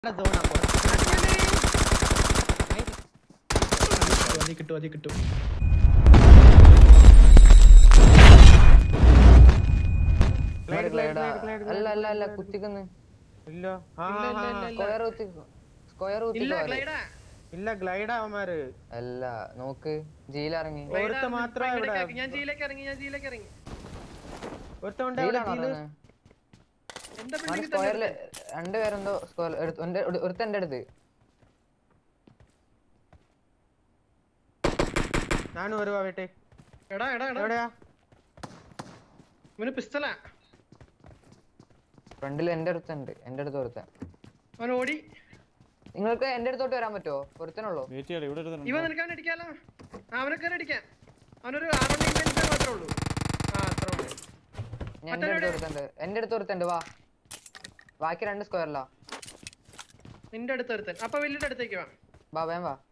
സോണാ അതി കിട്ടും അതി കിട്ടും ഇവന്മാര് glide ആ. അല്ല അല്ല അല്ല കുത്തിക്കുന്നു ഇല്ല ആ ഇല്ല, ഇല്ല, ഇല്ല, ഇല്ല. സ്ക്വയർ കുത്തി സ്ക്വയർ ഇല്ല കുത്തി ഗ്ലൈഡാ ഇല്ല ഗ്ലൈഡ് അവന്മാര് അല്ല നോക്ക് ജീലിറങ്ങി ഒരുത്ത മാത്രമാ ഇവിടെ. ഞാൻ ജിയിലേക്ക് ഇറങ്ങി ഞാൻ ജിയിലേക്ക് ഇറങ്ങി ഒരുത്തമുണ്ട് അവിടെ ജീലാണോ ജീല്. എന്റെ അവന് ബിൽഡിംഗ് സ്ക്വയറില് രണ്ടുപേരെന്തോ സ്ക്വയർ ഒരുത്ത എന്റെ അടുത്ത് ഞാനും വരുവാ വീട്ടിൽ എടാ എടാ എടാ എവിടെയാ ഇവന് പിസ്റ്റലാ ഫ്രണ്ടിൽ എന്റെ അടുത്തുണ്ട് എന്റെ അടുത്ത് ഒരുത്തൻ അവൻ ഓടി നിങ്ങൾക്ക് എന്റെ അടുത്തോട്ട് വരാൻ പറ്റുമോ ഒരുത്തനുള്ളൂ വെയിറ്റ് ചെയ്യണം ഇവിടെ ഒരുത്തനുണ്ട്. ഇവൻ നിനക്ക് അവനെ അടിക്കാലോ ആ, അവനെ കയറി അടിക്കാം അവനൊരു ആറോണ്ട് ഇൻവെൻഷൻ മാത്രമേ ഉള്ളൂ ആ അത്ര ഉള്ളൂ ഞാൻ എന്റെ അടുത്ത് ഒരുത്തുണ്ട് എന്റെ അടുത്ത് ഒരുത്തുണ്ട് വാ ബാക്കി രണ്ട് സ്ക്വയറിലാ നിന്റെ അടുത്ത് ഒരുത്തൻ അപ്പൊ വലിയുടെ അടുത്തേക്ക് വാ വാ വേം വാ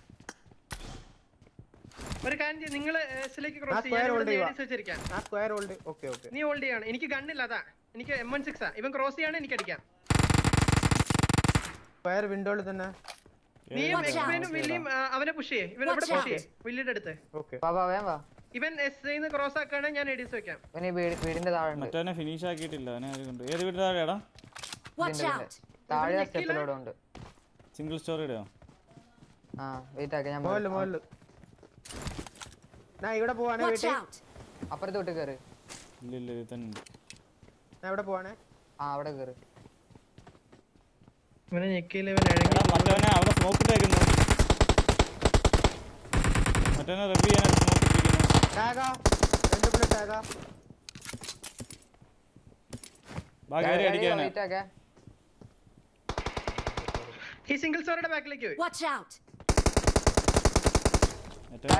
ഒരു കാര്യം ചെയ്യ്, നിങ്ങള് എസിലേക്ക് ആ ക്രോസ് square hold ചെയ്യുക. ചെയ്യാൻ വെച്ചിരിക്കാം ആ സ്ക്വയർ ഹോൾഡ് ഓക്കെ ഓക്കെ നീ ഹോൾഡ് ചെയ്യാണ് എനിക്ക് ഗണ്ണില്ല അതാ എനിക്ക് എം വൺ സിക്സ് ആ ഇവൻ ക്രോസ് ചെയ്യാണ് എനിക്ക് അടിക്കാം സ്ക്വയർ വിൻഡോയിൽ തന്നെ നീ ഏത് എക്സ്പ്ലെയിനും side ആ? വില്ലിയും ആ, അവനെ പുഷ് ചെയ്യേ ഇവൻ ഇവിടെ പുഷ് ചെയ്യേ വില്ലിയുടെ അടുത്ത് ഓക്കെ വാ വാ വേം വാ ഇവൻ എസ് ഐന്ന് ക്രോസ് ആക്കുകയാണെങ്കിൽ ഞാൻ എഡീസ് വെക്കാം ഇവന് ഈ വീട് വീടിന്റെ താഴെ ഉണ്ട് മറ്റവനെ ഫിനിഷ് ആക്കിയിട്ടില്ല അവനെ ആരും കൊണ്ട് ഏത് വീട്ടിൽ താഴെയാടാ Watch ഇതിന്റെ out! വീടിന്റെ. താഴെ ഇവൻ സ്റ്റെപ്പിലൂടെ ഉണ്ട് സിംഗിൾ സ്റ്റോറിയുടെയോ ആ വെയിറ്റ് ആക്കി ഞാൻ മോളില് വരാം. മോളില് ഞാൻ ഇവിടെ പോവാണേ Watch വീട്ടിൽ out! അപ്പുറത്ത് വിട്ട് കയറി ഇല്ല ഇല്ല ഇത് തന്നെ ഉണ്ട്. ഞാൻ ഇവിടെ പോവാണേ ആ അവിടെ കയറി ഇവനെ ഞെക്കിയില്ല ഇവൻ ഇഴങ്ങി എടാ, മറ്റവനെ അവിടെ സ്മോക്ക് ഇട്ടേക്കുന്നു മറ്റവനെ റബ് ചെയ്യാനായിട്ട് സ്മോക്ക് ഇട്ടിരിക്കുന്നു ടാഗാ രണ്ട് ബുള്ളറ്റ് ടാഗാ ബാ കയറി അടിക്കാനാ വെയിറ്റ് ആക്കേ ഈ സിംഗിൾ സ്റ്റോറിയുടെ ബാക്കിലേക്ക് പോയി Watch out! മറ്റവനെ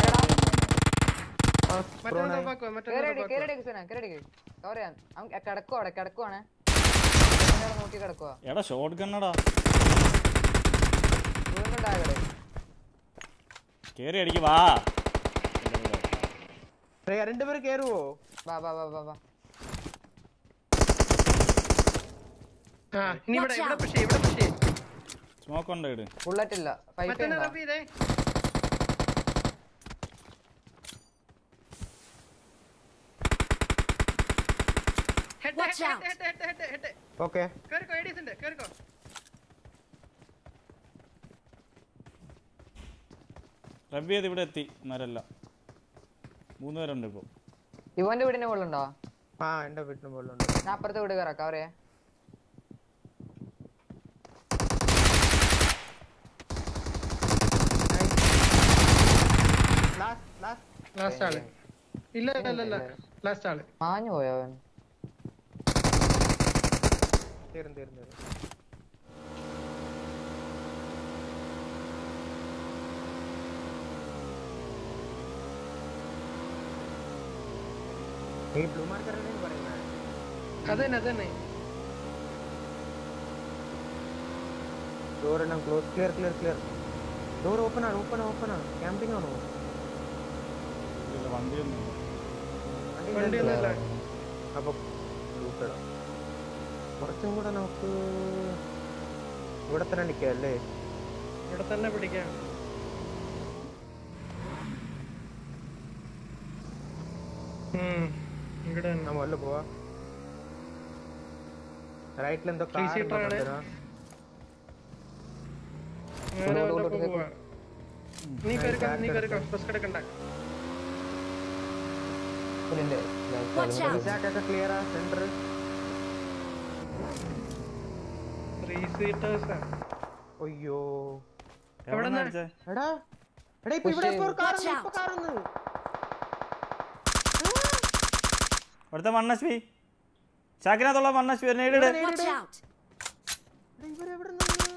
മറ്റേ തോപ്പാക്കോ മറ്റേ കേറടി തോപ്പാക്കോ കേറടി കിസന കേറടി കവർ ചെയ്യാൻ അവൻ കിടക്കുവാ അവിടെ കിടക്കുവാണേ അവിടെ നോക്കി കിടക്കുവാ എടാ ഷോട്ട് ഗണ്ണടാ വീണ്ടും ടാഗട് കേറി അടിക്ക് വാ രണ്ടുപേര് കേറുവോ വാ വാ വാ വാ വാ ആ ഇനി ഇവിടെ ഇവിടെ പുഷ് ചെയ്യ് ഇവിടെ പുഷ് ചെയ്യ് സ്മോക്ക് ഉണ്ടോ ഇട് ബുള്ളറ്റ് ഇല്ല ഫൈറ്റ് മറ്റൊന്ന് ഉണ്ടോ റബ് ചെയ്തേ head Watch head out. Head head head head okay കേറിക്കോ ഐഡീസ് ഉണ്ട് കേറിക്കോ റബ് ചെയ്ത് ഇവിടെ എത്തി മരല്ല മൂന്ന് പേരുണ്ട് ഇപ്പൊ ഇവന്റെ വീടിന്റെ മുകളിലുണ്ടോ ആ എന്റെ വീട്ടിന് മുകളിലുണ്ട് ഞാൻ അപ്പുറത്തെ വീട് കയറാം കവർ ചെയ്യാൻ ലാസ്റ്റ് ലാസ്റ്റ് ലാസ്റ്റ് ആള് ഇല്ല ഇല്ല ഇല്ല ഇല്ല ലാസ്റ്റ് ആള് മാഞ്ഞു പോയോ അവൻ തീർന്നു തീർന്നു തീർന്നു ഈ ബ്ലൂ മാർക്കർ പറയുന്നത് അതന്നെ അതന്നെ ഡോർ എല്ലാം close clear clear clear door open ആണ് ഓപ്പൺ ഓപ്പൺ ആണ് ക്യാമ്പിംഗ് ആണോ ഇല്ല, വണ്ടിയൊന്നും ഇല്ല. വണ്ടി ഒന്നുമില്ല അപ്പൊ ലൂട്ടടാം കുറച്ചും കൂടെ നമുക്ക് ഇവിടെ തന്നെ നിൽക്കാം അല്ലേ ഇവിടെ തന്നെ പിടിക്കാം ഉം, ഇവിടെ തന്നെ. ഞാൻ മുകളിൽ പോവാ റൈറ്റിൽ എന്തോ Three car seater ഉണ്ടോ ആണ്. കൊണ്ടുവരാ? നേരെ വല്ലപ്പോ പോവാ. നീ കയറിക്കോ നീ കയറിക്കോ റിസ്ക് എടുക്കണ്ട ഇതിന്റെ Watch ഈ out! jack ഒക്കെ ക്ലിയർ ആ സെന്റർ ത്രീ സീറ്റേഴ്സ് അയ്യോ എവിടെന്നാ എവിടെന്നാ? അടിച്ചേ? എടാ എടാ ഇപ്പൊ ഇവിടെ ഇപ്പൊ ഒരു car Watch വന്നു, ഇപ്പൊ out. car വന്നു. അവിടുത്തെ മണ്ണശ്വി ചാക്കിനകത്തുള്ള മണ്ണശ്വി ഒരു നേരിട് Watch out! എടാ, ഇവരെവിടെ നിന്ന്?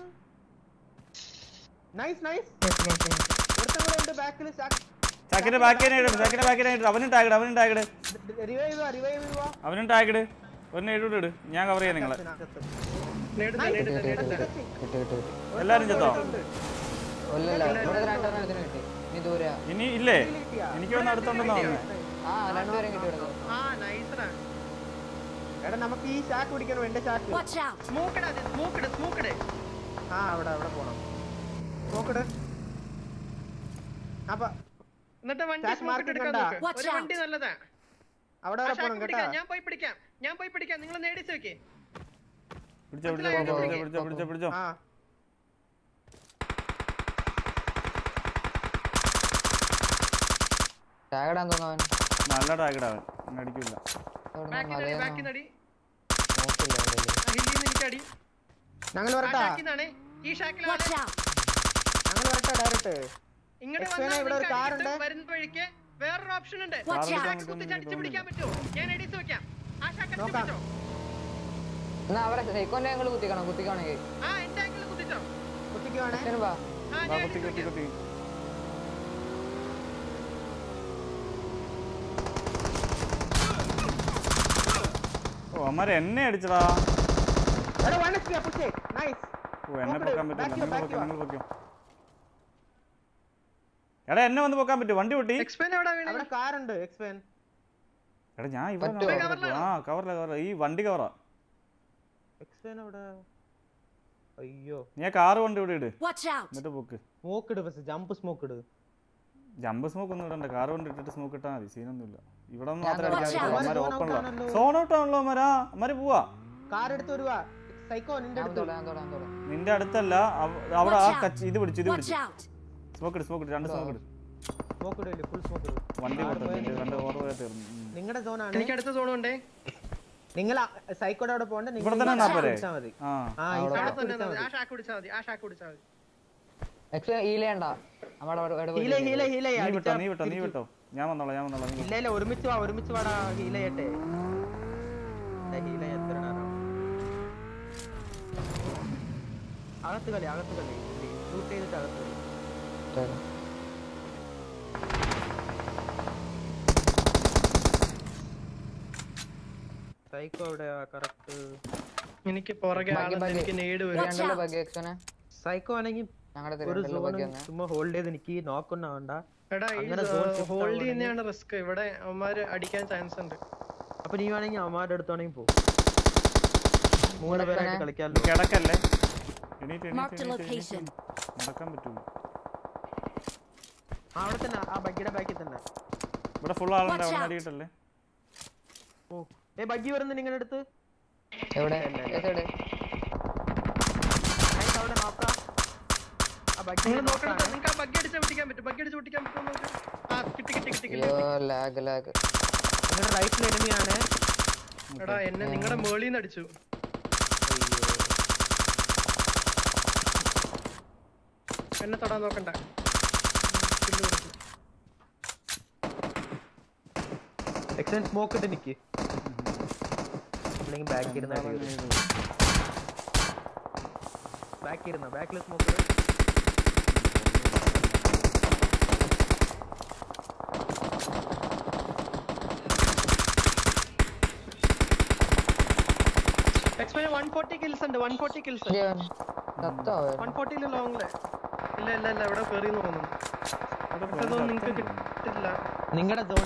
Nice, nice. ഒരുത്തൻ കൂടെ ഉണ്ട് back ല് ചാക്ക്. ചാക്കിന്റെ ബാക്കി നേരിട് ചാക്കിന്റെ ബാക്കി നേരിട് അവനും ടാഗിട് അവനും ടാഗിട് Revive ചെയ്യുവാ, revive ചെയ്യുവാ. അവനും ടാഗിട് ഒരു നേരിട്ട് ഇട് ഞാൻ കവർ ചെയ്യാം നിങ്ങളെ ഇതിനകത്ത്. നേടുന്ന നേടുന്ന നേടുന്ന കിട്ടി കിട്ടി കിട്ടി എല്ലാരും ചെത്തോ ഒല്ലല്ല ഇവിടെ രണ്ടെണ്ണത്തിന് കിട്ടി ഇനി ദൂരെ ഇനി ഇല്ലേ എനിക്ക് വന്ന് അടുത്തുണ്ടെന്ന് തോന്നുന്നേ ആ രണ്ടുപേരും കിട്ടി ഇവിടെ ആ നൈസറാ എടാ നമുക്ക് ഈ ചാക്ക് പിടിക്കണം എന്റെ ചാക്ക് Watch out! സ്മോക്ക് ഇടാ സ്മോക്ക് ഇട് സ്മോക്ക് ഇട് ആ അവിടെ അവിടെ പോണം നോക്കട് അപ്പൊ എന്നിട്ട് വണ്ടി Stack smoke market എടുക്കാൻ കണ്ടാ? നോക്ക്. Watch ഒരു out. വണ്ടി നല്ലതാ അവിടെ ആ വരെ ഷാക്ക് പോണം കേട്ടാ പിടിക്കാം ഞാൻ പോയി പിടിക്കാം ഞാൻ പോയി പിടിക്കാം നിങ്ങൾ നേടിച്ച് വെക്കേ പിടിച്ചോ പിടിച്ചോ പിടിച്ചോ പിടിച്ചോ പിടിച്ചോ പിടിച്ചോ ആ ടാഗിടാൻ തോന്നുന്നു അവൻ നല്ല ടാഗിടാ അവൻ അവൻ അടിക്കില്ല അവിടെ ബാക്കി നടി ബാക്കി മലയൊന്നും നടി നോക്കില്ല അവിടെ ആ ഹില്ലിൽ നിന്ന് എനിക്ക് അടി ഞങ്ങൾ ആ വരട്ടാ ഷാക്കിൽ നിന്നാണേ ഈ ഷാക്കിലാണ് Watch out! ഞങ്ങൾ വരട്ടെ ഡയറക്റ്റ് ഇങ്ങോട്ട് Explain വന്നാൽ ഇവിടെ ഒരു നിങ്ങൾക്ക് car അടിച്ചിട്ട് ഉണ്ട്. വരുന്ന വഴിക്ക് വേറൊരു ഓപ്ഷൻ ഉണ്ട് Watch ഈ out. ഷാക്ക് കുത്തിച്ച് അടിച്ച് പിടിക്കാൻ പറ്റുമോ ഞാൻ എഡിച്ച് വെക്കാം ആ ഷാക്ക് അടിച്ച് നോക്കാം. പിടിച്ചോ എന്നാ അവരെ സൈക്കോന്റെ ഞങ്ങൾ കുത്തിക്കണം കുത്തിക്കണമെങ്കിൽ ആ എന്റെ ആംഗിൾ കുത്തിച്ചോ കുട്ടിക്കുവാണേ അച്ഛനും വാ ആ വാ ഞാൻ കുത്തി അടിച്ച് കുത്തി വെക്കാം. കുത്തി ഓ അമ്മാരെ എന്നെ അടിച്ചടാ എടാ വൺ എച്ച് പുഷ് നൈസ് ഓ എന്നെ നോക്കട്ടെ, പൊക്കാൻ പറ്റില്ല back നിങ്ങൾ ചെയ്യാം, പൊക്കോ back നിങ്ങൾ പൊക്കോ എടാ എന്നെ വന്ന് പൊക്കാൻ പറ്റും വണ്ടി പൊട്ടി എക്സ്പെൻ എവിടെ വീണേ അവിടെ കാർ ഉണ്ട് എക്സ്പെൻ എടാ ഞാൻ ഇവിടെ പറ്റുമോ? ആ കവറില്ല കവറില്ല ഈ വണ്ടി കവറാ എക്സ്പെൻ അവിടെ അയ്യോ നീ ആ കാറ് കൊണ്ട് ഇവിടെ ഇട് Watch out! എന്നിട്ട് പൊക്ക് സ്മോക്ക് ഇട് ബസ് ജമ്പ് സ്മോക്ക് ഇട് ജമ്പ് സ്മോക്ക് ഒന്നും ഇടണ്ട കാറ് കൊണ്ട് ഇട്ടിട്ട് സ്മോക്ക് ഇട്ടാൽ മതി സീനൊന്നുമില്ല ഇവിടെ നിന്ന് ഞാൻ മാത്രമേ watch അടിക്കാൻ out. പറ്റുള്ളൂ അമ്മാര് Zone out ഓപ്പണില്ല ആണല്ലോ. സോൺ ഔട്ട് ആണല്ലോ അമ്മാരാ അമ്മാര് പോവാ കാർ എടുത്ത് വരുവാ സൈക്കോ നിന്റെ ഞാൻ അടുത്ത് തൊടാം ഞാൻ തൊടാം ഞാൻ തൊടാം നിന്റെ അടുത്തല്ല അവ- അവിടെ ആ Watch out. കച്ച് ഇത് പിടിച്ചു ഇത് Watch പിടിച്ചു out! സ്മോക്ക് ഇട് സ്മോക്ക് ഇട് രണ്ട് സ്മോക്ക് ഇട് സ്മോക്ക് ഇടില്ല ഫുൾ സ്മോക്ക് ഇട് വണ്ടി കാറ് കൊടുത്തു പോയാ നിന്റെ നിങ്ങൾ രണ്ട് ഓർഡർ പോയാൽ തീർന്നു ഉം. നിങ്ങളുടെ സോണാണ് എനിക്ക് അടുത്ത സോൺ ഉണ്ടേ നിങ്ങൾ സൈക്കോടെ അവിടെ പോകണ്ട ഇവിടെ തന്നെ നിന്നാ പോരെ? പിടിച്ചാ മതി ആ ആ ഈ അവിടെ ഷാക്ക് അവിടെ തന്നെ പിടിച്ചാ നിന്നാ മതി. മതി ആ ഷാക്ക് പിടിച്ചാൽ മതി ആ ഷാക്ക് പിടിച്ചാൽ മതി എക്സ് ഹീലേണ്ട നമ്മുടെ അവിടെ ഇവിടെ ഹീല ഹീല ഹീല നീ വിട്ടോ നീ വിട്ടോ നീ വിട്ടോ ഞാൻ വന്നോളാം ഞാൻ വന്നോളാം നീ ഇല്ല ഇല്ല ഒരുമിച്ച് വാ ഒരുമിച്ച് വാടാ ഹീല ചെയ്യട്ടെ ഹീല എത്ര അകത്ത് കളി അകത്ത് കളി ഷൂട്ട് ചെയ്തിട്ട് അകത്ത് കളി സൈക്കോ എവിടെയാ കറക്റ്റ് എനിക്ക് പുറകെ ബാക്കി, ആളുണ്ട് ബാക്കി. എനിക്ക് നേട് വരും Watch രണ്ടല്ലോ out. ബഗ് എക്സനെ സൈക്കോ ആണെങ്കിൽ ഞങ്ങളുടെ ഒരു രണ്ടല്ലോ ബഗ് സോൺ തന്നെ ചുമ്മാ ഹോൾഡ് ചെയ്ത് എനിക്ക് നോക്കൊന്നും ആവണ്ട എടാ ഈ അങ്ങനെ zone shift ഹോൾഡ് ആവുകയാണെങ്കിൽ- തന്നെയാണ് റിസ്ക് ഇവിടെ അവന്മാര് അടിക്കാൻ ചാൻസ് ഉണ്ട് അപ്പൊ നീ വേണമെങ്കിൽ അവന്മാരുടെ അടുത്താണെങ്കിൽ പോ മൂന്ന് പേരായിട്ട് കളിക്കാമല്ലോ കിടക്കല്ലേ എണീറ്റ് Marked എണീറ്റ് a എണീറ്റ് location. എണീറ്റ്. നടക്കാൻ പറ്റൂല ആ, അവിടെ തന്നെ ആ ബഗ്ഗിയുടെ ബാക്കിൽ തന്നെ ഇവിടെ ഫുൾ ആളുണ്ട് Watch അവിടെ out. അടിയിട്ടല്ലേ ഓ ഏ ബഗ്ഗി വരുന്നു നിങ്ങളുടെ അടുത്ത് എവിടെ ഇല്ല, ഇല്ല. ഏത് Nice, അവിടെ നോക്കാം ആ ബഗ്ഗി നിങ്ങൾ നോക്കണം നിങ്ങൾക്ക് ആ ബഗ്ഗി അടിച്ച് പൊട്ടിക്കാൻ പറ്റും ബഗ്ഗി അടിച്ച് പൊട്ടിക്കാൻ പറ്റുമോ നോക്ക് ആ കിട്ടി കിട്ടി കിട്ടി കിട്ടി അയ്യോ ലാഗ് ലാഗ് നിങ്ങളുടെ റൈറ്റിൽ എനിമിയാണ് എടാ എന്നെ നിങ്ങളുടെ മേളിൽ നിന്ന് അടിച്ചു എന്നെ തൊടാൻ നോക്കണ്ട കില്ല് കൊടുത്തു. എക്സൻ സ്മോക്ക് ഇട്ട് നിക്ക് അല്ലെങ്കിൽ ബാക്ക് ഇരുന്ന ബാക്ക് ഇരുന്ന ബാക്കിൽ സ്മോക്ക് എക്സ്പെന് വൺ ഫോർട്ടി കിൽസ് ഉണ്ട് വൺ ഫോർട്ടി കിൽസ് സത്തോ വൺ ഫോർട്ടിയിൽ ലോങ്ങില് ഇല്ല ഇല്ല ഇല്ല ഇവിടെ കേറി തോന്നുന്നു ഇതൊന്നും നിങ്ങക്ക് കിട്ടില്ല നിങ്ങളുടെ സോൺ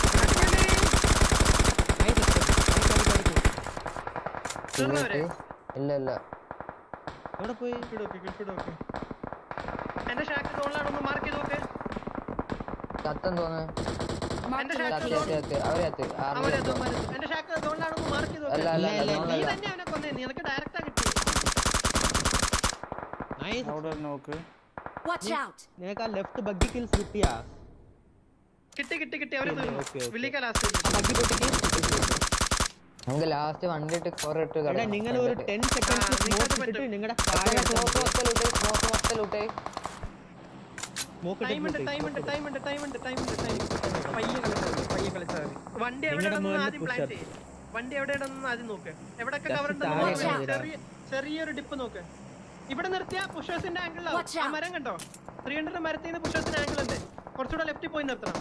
തീർന്നവരെ ഇല്ല ഇല്ല എവിടെ പോയി കിടോക്ക് കിടോക്ക് എന്റെ ഷാക്ക് സോണിലാണൊന്ന് മാർക്ക് ചെയ്ത് നോക്ക് സത്തം തോന്നുന്നു Marked a Sat- Satya location. സത്യ അവരെ സത്യ അവരെ അതൊന്നും എന്റെ ഷാക്ക് സോണിലാണൊന്ന് മാർക്ക് ചെയ്ത് അല്ല നോക്ക് അല്ല ഇല്ല, അല്ല ഇല്ല, നീ തോന്നല്ല തന്നെ അവനെ കൊന്നേ നിനക്ക് ഡയറക്റ്റാ കിട്ടി നൈസ് അവിടെ ഒരു നോക്ക് Watch out! നിനക്ക് ആ ലെഫ്റ്റ് ബഗ്ഗി കിൽസ് കിട്ടിയാ കിട്ടി കിട്ടി കിട്ടി അവര് ഓക്കേ, തീർന്നു ഓക്കേ, ഓക്കേ. വിളിക്ക ലാസ്റ്റ് ആ ബഗ്ഗി പൊട്ടിക്ക് നമുക്ക് ലാസ്റ്റ് വണ്ടി ഇട്ട് കുറെ ഇട്ട് എടാ നിങ്ങൾ ഒരു ടെൻ സെക്കൻഡ് ആ, നിങ്ങക്ക് സ്മോക്ക് ഇട്ടിട്ട് പറ്റും. നിങ്ങളുടെ സ്മോക്ക് മൊത്തലൂട്ടെ സ്മോക്ക് മൊത്തലൂട്ടെ സ്മോക്ക് ടൈം ഉണ്ട് ടൈം ഉണ്ട് ടൈം ഉണ്ട് ടൈം ഉണ്ട് ടൈം ഉണ്ട് ടൈം പയ്യെ കളിച്ചാൽ മതി പയ്യെ കളിച്ചാൽ മതി വണ്ടി നിങ്ങളുടെ എവിടെയാണെന്ന് മുകളിൽ ആദ്യം പ്ലാൻ pusher. ചെയ്യ് വണ്ടി എവിടെയാണെന്ന് ആദ്യം നോക്ക് എവിടെയൊക്കെ Just കവർ ഉണ്ടെന്ന് താഴെ നോക്ക്. കാണുന്നില്ല. ചെറിയ ചെറിയൊരു ഡിപ്പ് നോക്ക് ഇവിടെ നിർത്തിയ പുഷേഴ്സിന്റെ ആംഗിൾ Watch ആ out. മരം കണ്ടോ ത്രീ ഹൺഡ്രഡ് മരത്തിൽ നിന്ന് പുഷേഴ്സിന്റെ ആംഗിൾ ഉണ്ട് കുറച്ചുകൂടെ ലെഫ്റ്റിൽ പോയി നിർത്തണം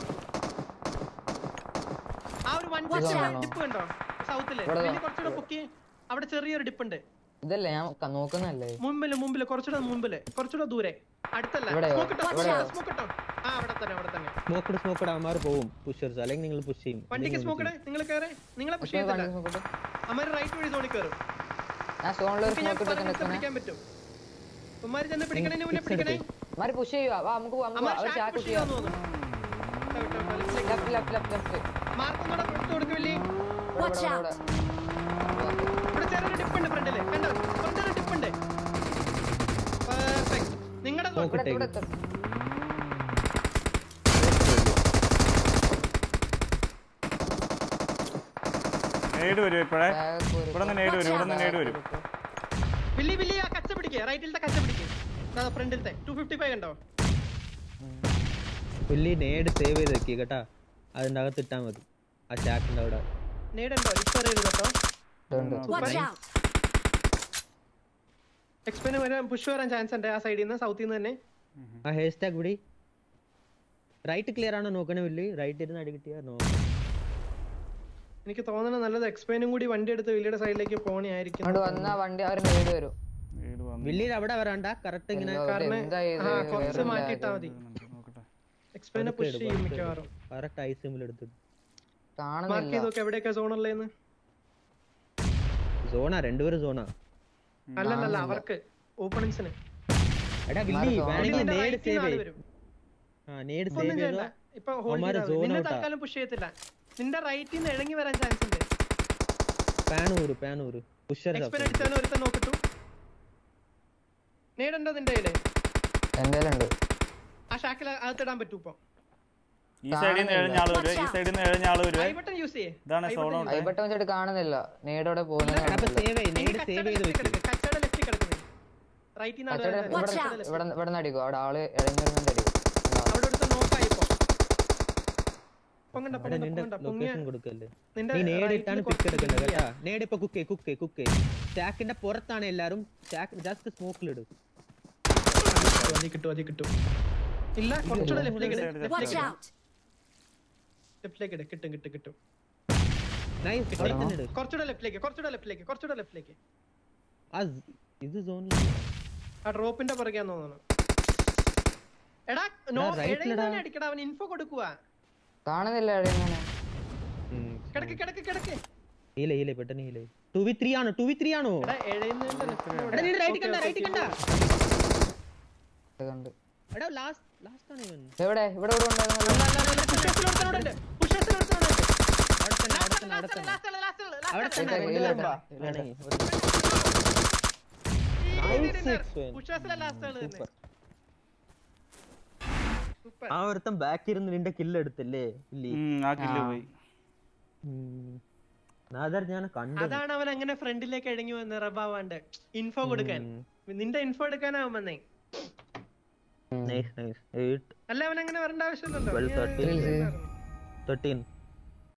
ആ ഒരു വൺ Watch out. ഡിപ്പ് കണ്ടോ സൗത്തില് ഇവിടെ പിന്നെ കുറച്ചുകൂടെ പൊക്കി അവിടെ ചെറിയൊരു ഡിപ്പ് ഉണ്ട് ഇതല്ലേ ഞാൻ ക- നോക്കുന്നല്ലേ മുമ്പില് മുമ്പില് കുറച്ചുകൂടെ മുമ്പില് കുറച്ചുകൂടെ ദൂരെ അടുത്തല്ല ഇവിടെയോ? സ്മോക്ക് ഇട്ടോ ഇവിടെയോ? സ്മോക്ക് ഇട്ടോ ആ അവിടെ തന്നെ അവിടെ തന്നെ സ്മോക്കഡ് സ്മോക്കഡ് അവന്മാർ പോവും പുഷേഴ്സ് അല്ലെങ്കിൽ നിങ്ങൾ പുഷ് ചെയ്യും വണ്ടിക്ക് സ്മോക്ക് ഇടേ നിങ്ങൾ കയറേ നിങ്ങളെ പുഷ് പക്ഷേ വണ്ടി ചെയ്തില്ല നോക്കട്ടെ അമ്മ റൈറ്റ് വഴി സോണിൽ കയറും ഞാൻ സോണിലൊരു എനിക്ക് ഞാൻ സ്മോക്ക് ഇട്ട് പറഞ്ഞിട്ട് നിൽക്കുന്നേ പിടിക്കാൻ പറ്റും ഉമ്മാര് ചെന്ന് പിടിക്കണേന് മുന്നേ പിടിക്കണേ മാറി പുഷ് ചെയ്യുക വാ നമുക്ക് പോവാം, നമുക്ക് അമ്മാര് പോവാം. അവർ ഷാക്ക് ചാക്ക് പുഷ് ചെയ്യാന്ന് തോന്നുന്നു വിട്ടോ, വിട്ടോ, വിട്ടോ, left ലേക്ക്. ലെഫ്റ്റ് ലെഫ്റ്റ് ലെഫ്റ്റ് ലെഫ്റ്റ് മാർക്കൊന്നൂടെ ഇട്ട് കൊടുക്കില്ലേ Watch out! ഇവിടെ ചെറിയൊരു ഡിപ്പ് ഉണ്ട് ഫ്രണ്ടില് കണ്ടോ ഫ്രണ്ടിൽ ഡിപ്പ് ഉണ്ട് പെർഫെക്റ്റ് നിങ്ങളുടെ ഇവിടെ ഇവിടെ എത്തും. നേട് വരും ഇപ്പോഴേ ബാഗ് പോര്. ഇവിടെ നിന്ന് നേട് വരും ഇവിടെ നിന്ന് നേട് വരും വില്ലി വില്ലി ആ കച്ച പിടിക്കുക റൈറ്റിലത്തെ കച്ച പിടിക്കുക ഫ്രണ്ടിലത്തെ ടു ഫിഫ്റ്റി ഫൈവ് ഉണ്ടോ പുള്ളി നേട് സേവ് ചെയ്ത് വെക്കി കേട്ടാ അതിന്റെ അകത്ത് ഇട്ടാ മതി ആ ചാക്കിന്റെ അവിടെ നേടുണ്ടോ ലിസ്റ്റർ ചെയ്ത് കേട്ടോ ഇതുണ്ട്. Watch out! എക്സ്പെന് വരാൻ പുഷ് വരാൻ ചാൻസ് ഉണ്ട് ആ സൈഡിൽ നിന്ന് സൗത്തിൽ നിന്ന് തന്നെ ആ ഹെയർ സ്റ്റാക്ക് പിടി റൈറ്റ് ക്ലിയർ ആണോ നോക്കണേ പുള്ളി റൈറ്റ് ഇരുന്ന് അടി കിട്ടിയാ നോക്കാം എനിക്ക് തോന്നണ നല്ലത് എക്സ്പെനും കൂടി വണ്ടി എടുത്ത് വില്ലിയുടെ സൈഡിലേക്ക് പോണേ ആയിരിക്കും അങ്ങോട്ട് വന്നാ വണ്ടി അവർ നേടി വരും നേട് വന്നു വില്ലിയിൽ അവിടെ വരണ്ട കറക്റ്റ് ഇങ്ങനെ എല്ലോ, ഇത് കാരണം എന്താ ഇത്? ആ കുറച്ച് വേറെ മാറ്റിയിട്ടാ bag. മതി നോക്കട്ടെ എക്സ്പെനെ പുഷ് ചെയ്യും മിക്കവാറും കറക്റ്റ് ഐ സിമ്മിൽ എടുത്തിട്ട് മാർക്ക് കാണുന്നില്ല ചെയ്ത് നോക്കി എവിടെയൊക്കെ സോൺ ഉള്ളതെന്ന് സോണാ രണ്ടുപേരും സോണാ അല്ലല്ല അവർക്ക് ഓപ്പണിങ്സിന് എടാ വില്ലി zone വേണമെങ്കിൽ നേട് റൈറ്റിൽ സേവ് ആള് ചെയ്ത് വരും ആ നേട് ഇപ്പൊ സേവ് ഒന്നും ചെയ്തോ ചെയ്യണ്ട ഇപ്പൊ hold അവന്മാര് ചെയ്താ മതി. zone നിന്നെ out ആ. തൽക്കാലം പുഷ് ചെയ്യത്തില്ല നിന്റെ റൈറ്റിൽ നിന്ന് ഇഴങ്ങി വരാൻ ചാൻസ് ഉണ്ട് പാനൂര് പാനൂര് പുഷർ എക്സ്പെൻ അടിച്ചവനെ ഒരുത്തൻ നോക്കിട്ടു നേടുണ്ടോ നിന്റെ കയ്യില് എന്റെ ഉണ്ട് ആ ഷാക്കിൽ അകത്തിടാൻ പറ്റൂ ഇപ്പൊ ഈ സൈഡിൽ നിന്ന് എഴഞ്ഞ ആള് വരും ഈ സൈഡിൽ നിന്ന് എഴഞ്ഞ ആള് വരും ഐ ബട്ടൺ യൂസ് ചെയ്യേ ഇതാണ് സോൺ ഔട്ട് ഐബട്ടം വെച്ചിട്ട് കാണുന്നില്ല നേടോടെ പോകുന്നത് അപ്പൊ കാണുന്നില്ല. സേവ് ചെയ്ത് നേട് സേവ് ചെയ്ത് വെക്കും കച്ചയുടെ ലെഫ്റ്റ് കിടക്കുന്നത് റൈറ്റിൽ കച്ചവടം നിന്ന് Watch ഇവിടെ out. ഇവിടെ ഇവിടെ നിന്ന് അടിക്കും അവിടെ ആള് ഇഴഞ്ഞിരുന്നുണ്ട് അടിക്കും ഉണ്ടാവും. അവിടെ എടുത്ത് നോക്കായി ഇപ്പൊ പൊങ്ങണ്ട എടാ പൊങ്ങണ്ട നിന്റെ പൊങ്ങണ്ട പൊങ്ങിയ ലൊക്കേഷൻ കൊടുക്കല്ലേ നിന്റെ നീ നേട് right ഇട്ടാണ് ല് പിക്ക് കുറച്ച് എടുക്കണ്ടത് ഇല്ല. കേട്ടാ നേട് ഇപ്പൊ കുക്ക് കുക്ക് കുക്ക് സ്റ്റാക്കിന്റെ പുറത്താണ് എല്ലാരും സ്റ്റാക്ക് ജസ്റ്റ് സ്മോക്കിലിടും അതി കിട്ടും അതി കിട്ടും ഇല്ല കുറച്ചുകൂടെ ലെഫ്റ്റിലേക്ക് Watch out! ലെഫ്റ്റിലേക്ക് ഇട് കിട്ടും കിട്ടും കിട്ടും നൈസ് ഇട് കുറച്ചുകൂടെ ലെഫ്റ്റിലേക്ക് കുറച്ചുകൂടെ ലെഫ്റ്റിലേക്ക് കുറച്ചുകൂടെ ലെഫ്റ്റിലേക്ക് ആ z- ഇത് സോണിൽ ആ ഡ്രോപ്പിന്റെ പുറകെയാന്ന് തോന്നുന്നു എടാ നോ എടാ, right ലെടാ. ഇടയിൽ അടിക്കടാ അവൻ ഇൻഫോ കൊടുക്കുക കാണുന്നില്ല അവിടെ ഇങ്ങനെ കിടക്ക് കിടക്ക് കിടക്ക് ഹീല ഹീല പെട്ടെന്ന് ഹീല ടു വി ത്രീ ആണോ ടു വി ത്രീ ആണോ എടാ എഴുതുന്നതിന്റെ left ല് എടാ നീ എവിടെ? റൈറ്റ് Okay, കണ്ട okay, റൈറ്റ് കണ്ട ഇത് കണ്ട് എടാ ലാസ്റ്റ് ലാസ്റ്റ് ആണ് ഇവൻ എവിടെ ഇവിടെ ഇവിടെ ഉണ്ടായിരുന്നല്ലോ അല്ല, അല്ല, അല്ല, pushers ല് ഒരുത്തനോടുണ്ട്. pushers ല് ഒരുത്തനോടുണ്ട്. അവിടെ തന്നെ അവിടെ Last തന്നെ അവിടെ ആള്, തന്നെ last ആള്, last ആള്, last അവിടെ ആള്. തന്നെ ഇല്ല, കൊണ്ടുവരാൻ ഇല്ല, പാ. ഇല്ല. ആണേ, ഒരു- ഈ Nice dinner. six, man. Pushers ലെ last ആള് തന്നെ. Super. ആ ഒരുത്തൻ ബാക്ക് ഇരുന്ന് നിന്റെ കില്ല് എടുത്തല്ലേ ഇല്ലേ ആ കില്ല് ആ. പോയി നാദർ ഞാൻ കണ്ടു അതാണ് അവൻ അങ്ങനെ ഫ്രണ്ടിലേക്ക് ഇഴങ്ങി വന്ന് റബാവാണ്ട് ഇൻഫോ കൊടുക്കാൻ നിന്റെ ഇൻഫോ എടുക്കാനാവും വന്നേ നൈസ് നൈസ് എയ്റ്റ് അല്ല അവൻ അങ്ങനെ വരേണ്ട ആവശ്യമില്ലല്ലോ Twelve, നീ thirteen. ചെയ്തായിരുന്നു. തേർട്ടീൻ